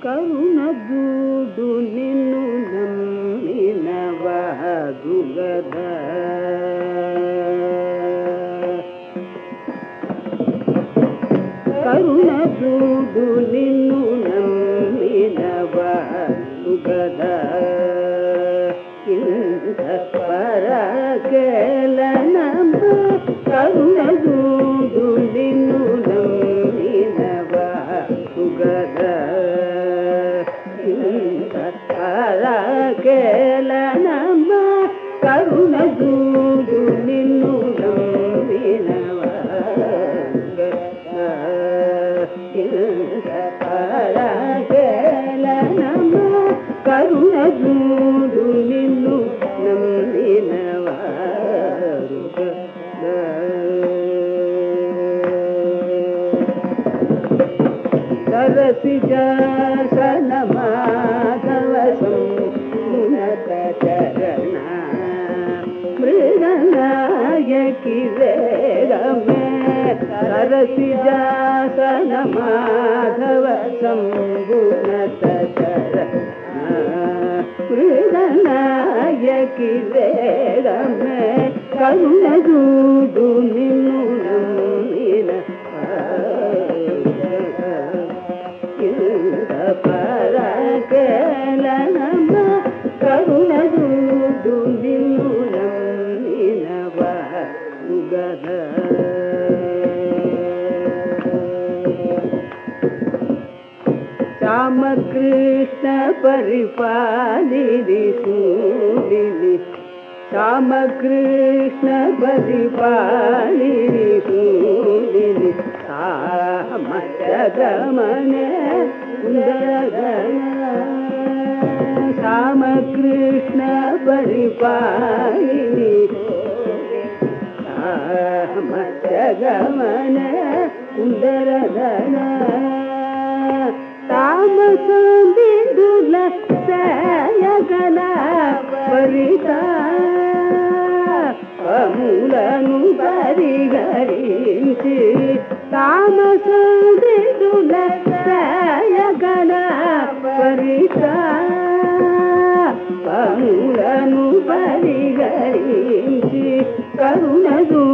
కరుణ దూడు నిన్ను నమ్మిన వాడు గదా కరుణ దూడు నిన్ను నమ్మిన వాడు గదా ఇంత పరకేలనమ్మ కరుణ దూడు నిన్ను నమ్మిన వాడు గదా ఇంత పరకేలనమ్మ కరుణ దూడు నిన్ను నమ్మిన వాడు గదా ఇంత పరకేలనమ్మ కరుణ దూడు నిన్ను నమ్మిన వారు సరసి జాసన మాధవ సంత చరణ మృగనాయకి వేగమే సరసి జాసన మాధవ సంగుణత చరణ మృగనాయకి వేగమే కరుణ దూడు నిన్ను నమ్మిన పరకేలనమ్మ కరుణ దూడు నిన్ను నమ్మిన వాగద రామకృష్ణ పరిపాలిని సూడిని రామకృష్ణ పరిపాలిని సూడిని సామగమనే రామకృష్ణ పరిపాలిని సామగమన కుందరదన తామసంబిందుల సయగల పరిత పములను పరిగరించి తామసంబిందుల సయగల పరిత పములను పరిగరించి కరుణదు